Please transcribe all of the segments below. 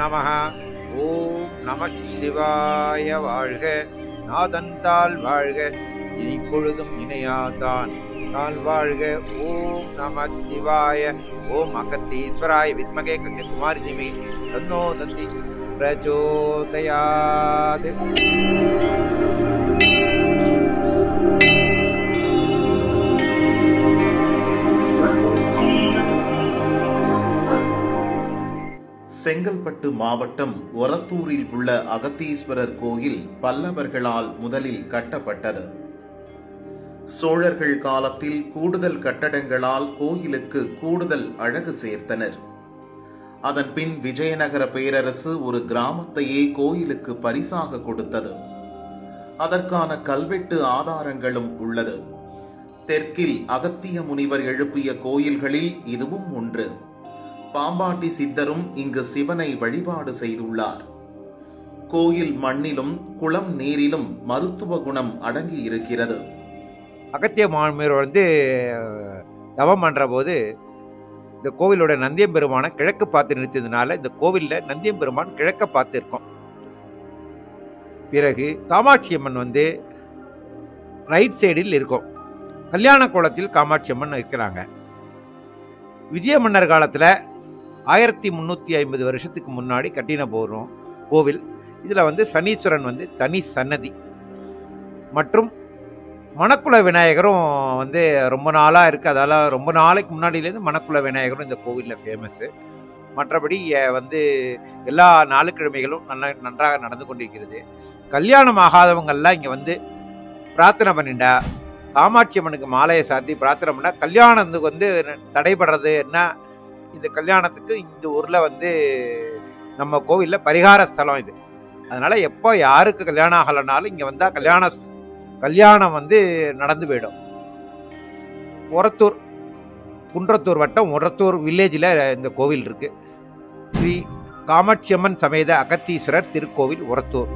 நம ஓம் நம சிவாய வாழ்க நாதந்தால் வாழ்க இப்பொழுதும் இணையாதான் தால் வாழ்க ஓம் நம சிவாய ஓம் அகத்தீஸ்வராய வித்மகே கன்யகுமாரி திமே தன்னோ தந்தி பிரச்சோதயாது செங்கல்பட்டு மாவட்டம் ஒரத்தூரில் உள்ள அகத்தீஸ்வரர் கோயில் பல்லவர்களால் முதலில் கட்டப்பட்டது சோழர்கள் காலத்தில் கூடுதல் கட்டடங்களால் கோயிலுக்கு கூடுதல் அழகு சேர்த்தனர் அதன் பின் விஜயநகர பேரரசு ஒரு கிராமத்தையே கோயிலுக்கு பரிசாக கொடுத்தது அதற்கான கல்வெட்டு ஆதாரங்களும் உள்ளது தெற்கில் அகத்திய முனிவர் எழுப்பிய கோயில்களில் இதுவும் ஒன்று பாம்பாட்டி சித்தரும் இங்கு சிவனை வழிபாடு செய்துள்ளார் கோயில் மண்ணிலும் குளம் நீரிலும் மருத்துவ குணம் அடங்கி இருக்கிறது அகத்திய மாமீர் வந்து தவம் பண்ணுற போது இந்த கோவிலோட நந்தியம்பெருமானை கிழக்கு பார்த்து நிறுத்தியதுனால இந்த கோவிலில் நந்தியம்பெருமான் கிழக்க பார்த்து இருக்கும் பிறகு காமாட்சி அம்மன் வந்து ரைட் சைடில் இருக்கும் கல்யாண கோலத்தில் காமாட்சி அம்மன் இருக்கிறாங்க விஜய மன்னர் காலத்தில் ஆயிரத்தி முந்நூற்றி ஐம்பது வருஷத்துக்கு முன்னாடி கட்டின போகிறோம் கோவில் இதில் வந்து சனீஸ்வரன் வந்து தனி சன்னதி மற்றும் மணக்குள விநாயகரும் வந்து ரொம்ப நாளாக இருக்குது அதால் ரொம்ப நாளைக்கு முன்னாடியிலேருந்து மணக்குள விநாயகரும் இந்த கோவிலில் ஃபேமஸ்ஸு மற்றபடி அஹ், வந்து எல்லா நாளுக்கிழமைகளும் நல்ல நன்றாக நடந்து கொண்டிருக்கிறது கல்யாணம் ஆகாதவங்கெல்லாம் இங்கே வந்து பிரார்த்தனை பண்ணிண்டா காமாட்சி அம்மனுக்கு மாலையை சாத்தி பிரார்த்தனை பண்ணால் கல்யாணத்துக்கு வந்து தடைபடுறது என்ன இந்த கல்யாணத்துக்கு இந்த ஊரில் வந்து நம்ம கோவிலில் பரிகார ஸ்தலம் இது அதனால் எப்போ யாருக்கு கல்யாணம் ஆகலைனாலும் இங்கே வந்தால் கல்யாண கல்யாணம் வந்து நடந்து போயிடும் ஒரத்தூர் குன்றத்தூர் வட்டம் ஒரத்தூர் வில்லேஜில் இந்த கோவில் இருக்கு ஸ்ரீ காமாட்சியம்மன் சமேத அகத்தீஸ்வரர் திருக்கோவில் ஒரத்தூர்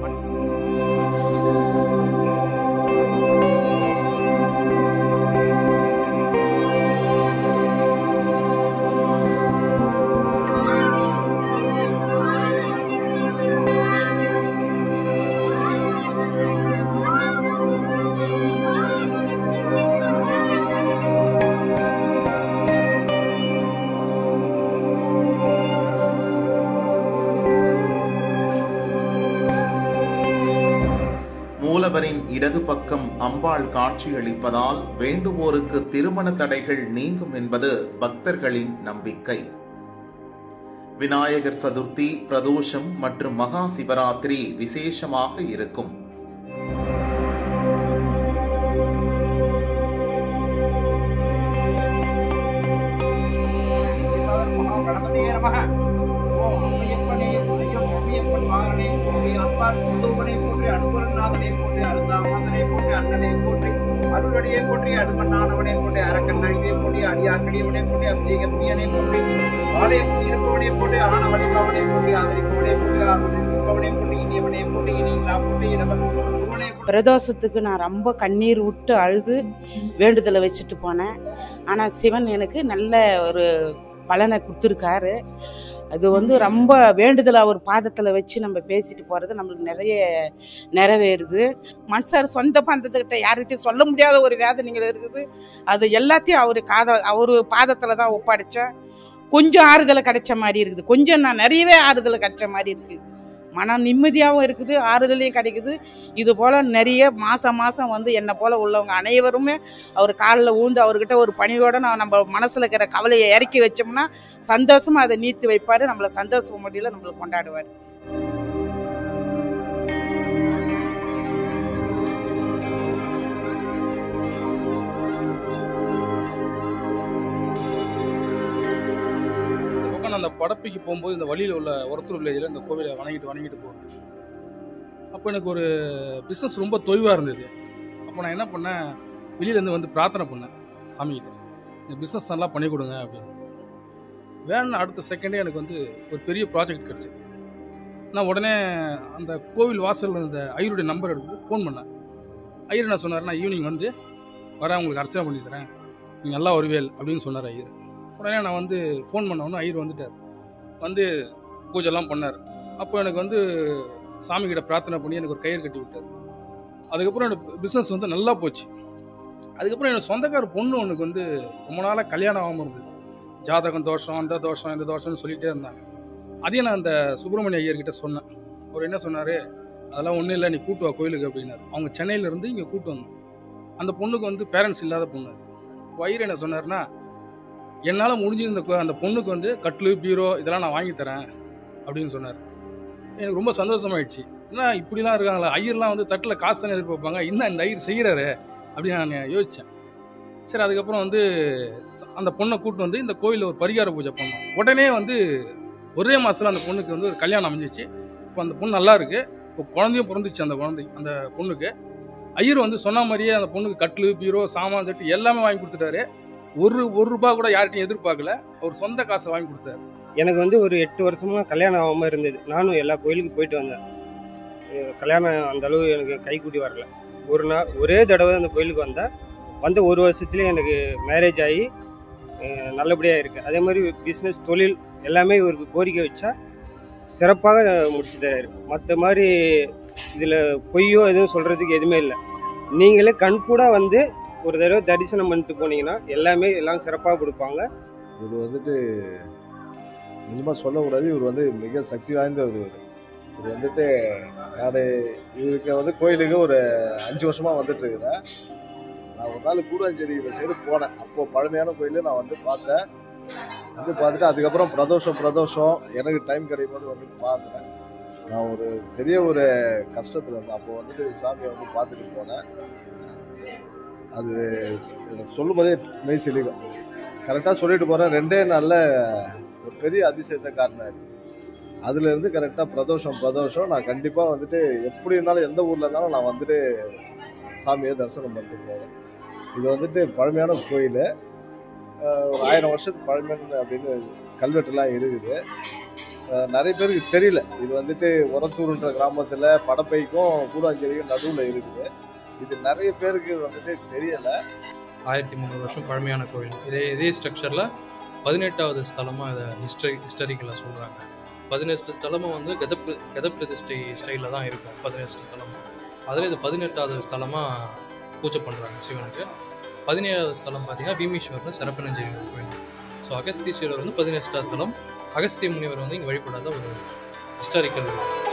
மூலவரின் இடது பக்கம் அம்பாள் காட்சியளிப்பதால் வேண்டுவோருக்கு திருமண தடைகள் நீங்கும் என்பது பக்தர்களின் நம்பிக்கை விநாயகர் சதுர்த்தி பிரதோஷம் மற்றும் மகா சிவராத்திரி விசேஷமாக இருக்கும் கணபதியே நமக ஓம் அம்மையப்பனே உதயம் அம்மையப்பன் வாகனே போற்றி அப்பார் புதுவனை போற்றி அனுபரநாதனை போற்றி அருந்தாமாதனை போற்றி அண்ணனை போற்றி அருளடியை போற்றி அனுமன்னானவனை போற்றி அரக்கன் அழிவை போற்றி அடியார்கடியவனை போற்றி அபிஷேக பிரியனை போற்றி ஆலயத்தில் இருப்பவனை போற்றி ஆன வழிபவனை போற்றி ஆதரிப்பவனை போற்றி ஆதரிப்பவனை போற்றி இனியவனை போற்றி இனி இல்லா போற்றி இடவன் ஒருவனை பிரதோஷத்துக்கு நான் ரொம்ப கண்ணீர் விட்டு அழுது வேண்டுதலை வச்சுட்டு போனேன் ஆனால் சிவன் எனக்கு நல்ல ஒரு பலனை கொடுத்துருக்காரு அது வந்து ரொம்ப வேண்டுதல் அவர் பாதத்தில் வச்சு நம்ம பேசிட்டு போகிறது நம்மளுக்கு நிறைய நிறைவேறுது மனுஷர் சொந்த பந்தத்துக்கிட்ட யாருக்கிட்டையும் சொல்ல முடியாத ஒரு வேதனைகள் இருக்குது அது எல்லாத்தையும் அவர் காத அவர் பாதத்தில் தான் ஒப்படைச்சேன் கொஞ்சம் ஆறுதலை கிடைச்ச மாதிரி இருக்குது கொஞ்சம் நான் நிறையவே ஆறுதலை கிடைச்ச மாதிரி இருக்குது மன நிம்மதியாகவும் இருக்குது ஆறுதலையும் கிடைக்குது இது போல் நிறைய மாதம் மாதம் வந்து என்னை போல் உள்ளவங்க அனைவருமே அவர் காலில் ஊழ்ந்து அவர்கிட்ட ஒரு பணியோடு நான் நம்ம மனசில் இருக்கிற கவலையை இறக்கி வச்சோம்னா சந்தோஷமாக அதை நீத்து வைப்பார் நம்மளை சந்தோஷ முடியல நம்மளை கொண்டாடுவார் இந்த பக்கம் நான் அந்த படப்பிக்கு போகும்போது இந்த வழியில் உள்ள ஒருத்தூர் வில்லேஜில் இந்த கோவிலை வணங்கிட்டு வணங்கிட்டு போகிறேன் அப்போ எனக்கு ஒரு பிஸ்னஸ் ரொம்ப தொய்வாக இருந்தது அப்போ நான் என்ன பண்ணேன் வெளியிலேருந்து வந்து பிரார்த்தனை பண்ணேன் சாமிகிட்ட இந்த பிஸ்னஸ் நல்லா பண்ணி கொடுங்க அப்படின்னு வேணும்னு அடுத்த செகண்டே எனக்கு வந்து ஒரு பெரிய ப்ராஜெக்ட் கிடச்சி நான் உடனே அந்த கோவில் வாசலில் இருந்த ஐயருடைய நம்பர் எடுத்து ஃபோன் பண்ணேன் ஐயர் என்ன சொன்னார் நான் ஈவினிங் வந்து வரேன் உங்களுக்கு அர்ச்சனை பண்ணி தரேன் நீங்கள் நல்லா வருவேல் அப்படின்னு சொன்னார் ஐயர் உடனே நான் வந்து ஃபோன் பண்ண உடனே ஐயர் வந்துட்டார் வந்து பூஜைலாம் பண்ணார் அப்போ எனக்கு வந்து சாமி கிட்ட பிரார்த்தனை பண்ணி எனக்கு ஒரு கயிறு கட்டி விட்டார் அதுக்கப்புறம் எனக்கு பிஸ்னஸ் வந்து நல்லா போச்சு அதுக்கப்புறம் எனக்கு சொந்தக்கார பொண்ணு ஒன்றுக்கு வந்து ரொம்ப நாளாக கல்யாணம் ஆகாமல் இருந்தது ஜாதகம் தோஷம் அந்த தோஷம் இந்த தோஷம்னு சொல்லிகிட்டே இருந்தாங்க அதையும் நான் அந்த சுப்பிரமணிய ஐயர்கிட்ட சொன்னேன் அவர் என்ன சொன்னார் அதெல்லாம் ஒன்றும் இல்லை நீ கூட்டு வா கோயிலுக்கு அப்படின்னாரு அவங்க சென்னையிலேருந்து இங்கே கூட்டு வந்தோம் அந்த பொண்ணுக்கு வந்து பேரண்ட்ஸ் இல்லாத பொண்ணு அது. ஐயர் என்ன சொன்னார்னா என்னால் முடிஞ்சிருந்த கொ- அந்த பொண்ணுக்கு வந்து கட்லு பீரோ இதெல்லாம் நான் வாங்கி தரேன் அப்படின்னு சொன்னார் எனக்கு ரொம்ப சந்தோஷமாயிடுச்சு என்ன இப்படிலாம் இருக்காங்களா ஐயர்லாம் வந்து தட்டில் காசு தானே எதிர்பார்ப்பாங்க இன்னும் இந்த ஐயர் செய்கிறாரு அப்படின்னு நான் யோசித்தேன் சரி அதுக்கப்புறம் வந்து ச- அந்த பொண்ணை கூட்டு வந்து இந்த கோயிலில் ஒரு பரிகார பூஜை பண்ணோம் உடனே வந்து ஒரே மாதத்தில் அந்த பொண்ணுக்கு வந்து ஒரு கல்யாணம் அமைஞ்சிச்சு இப்போ அந்த பொண்ணு நல்லா இருக்கு இப்போ குழந்தையும் பிறந்துச்சு அந்த குழந்தை அந்த பொண்ணுக்கு ஐயர் வந்து சொன்ன மாதிரியே அந்த பொண்ணுக்கு கட்லு பீரோ சாமான் செட்டு எல்லாமே வாங்கி கொடுத்துட்டாரு ஒரு ஒரு ரூபா கூட யார்கிட்டையும் எதிர்பார்க்கல அவர் சொந்த காசை வாங்கி கொடுத்தாரு எனக்கு வந்து ஒரு எட்டு வருஷமா கல்யாணம் ஆகாமல் இருந்தது நானும் எல்லா கோயிலுக்கும் போயிட்டு வந்தேன் அஹ் கல்யாணம் அந்த அளவு எனக்கு கைக்கூடி வரல ஒரு நாள் ஒரே தடவை அந்த கோயிலுக்கு வந்தேன் வந்த ஒரு வருஷத்துலேயே எனக்கு மேரேஜ் ஆகி அஹ் நல்லபடியாக இருக்கு அதே மாதிரி பிஸ்னஸ் தொழில் எல்லாமே இவருக்கு கோரிக்கை வச்சா சிறப்பாக முடிச்சு தராரு மற்ற மாதிரி இதில் பொய்யோ எதுவும் சொல்கிறதுக்கு எதுவுமே இல்லை நீங்களே கண்கூட வந்து ஒரு தடவை தரிசனம் பண்ணிட்டு போனீங்கன்னா எல்லாமே எல்லாம் சிறப்பாக கொடுப்பாங்க இவர் வந்துட்டு நிஜமாக சொல்லக்கூடாது இவர் வந்து மிக சக்தி வாய்ந்தவர் இவர் இவர் வந்துட்டு நான் இவருக்கு வந்து கோயிலுக்கு ஒரு அஞ்சு வருஷமாக வந்துட்டு இருக்கிறேன் நான் ஒரு நாள் கூடாஞ்சேரி இந்த சைடு போனேன் அப்போ பழமையான கோயிலு நான் வந்து பார்த்தேன் வந்து பார்த்துட்டு அதுக்கப்புறம் பிரதோஷம் பிரதோஷம் எனக்கு டைம் கிடைக்கும் போது வந்து பார்த்தேன் நான் ஒரு பெரிய ஒரு கஷ்டத்தில் இருந்தேன் அப்போ வந்துட்டு சாமியை வந்து பார்த்துட்டு போனேன் அது எனக்கு சொல்லும் போதே மெய் சிலிக்கும் கரெக்டாக சொல்லிட்டு போகிறேன் ரெண்டே நாளில் ஒரு பெரிய அதிசயத்தை காட்டினார் அதுல இருந்து கரெக்டாக பிரதோஷம் பிரதோஷம் நான் கண்டிப்பாக வந்துட்டு எப்படி இருந்தாலும் எந்த ஊரில் இருந்தாலும் நான் வந்துட்டு சாமியை தரிசனம் பண்ணிட்டு போவேன் இது வந்துட்டு பழமையான கோயில் அஹ் ஒரு ஆயிரம் வருஷத்துக்கு பழமையான அப்படின்னு கல்வெட்டுலாம் இருக்குது அஹ் நிறைய பேருக்கு தெரியல இது வந்துட்டு உரத்தூர்ன்ற கிராமத்தில் படப்பைக்கும் கூடாஞ்சேரிக்கும் நடுவில் இருக்குது இது நிறைய பேருக்கு வந்துட்டு தெரியல ஆயிரத்தி முந்நூறு வருஷம் பழமையான கோவில் இதே இதே ஸ்ட்ரக்சரில் பதினெட்டாவது ஸ்தலமாக இதை ஹிஸ்டரி ஹிஸ்டரிக்கலாக சொல்கிறாங்க பதினெட்டு ஸ்தலமும் வந்து கதப் கதப்பிரதிஷ்டை ஸ்டைலில் தான் இருக்கும் பதினெட்டு ஸ்தலமும் அதில் இது பதினெட்டாவது ஸ்தலமாக பூஜை பண்ணுறாங்க சிவனுக்கு பதினேழாவது ஸ்தலம் பார்த்தீங்கன்னா பீமேஸ்வரர் சிறப்பனஞ்சேரி கோவில் ஸோ அகஸ்தீஸ்வரர் வந்து பதினெட்டாவது ஸ்தலம் அகஸ்திய முனிவர் வந்து இங்கே வழிபடாத ஒரு ஹிஸ்டாரிக்கல்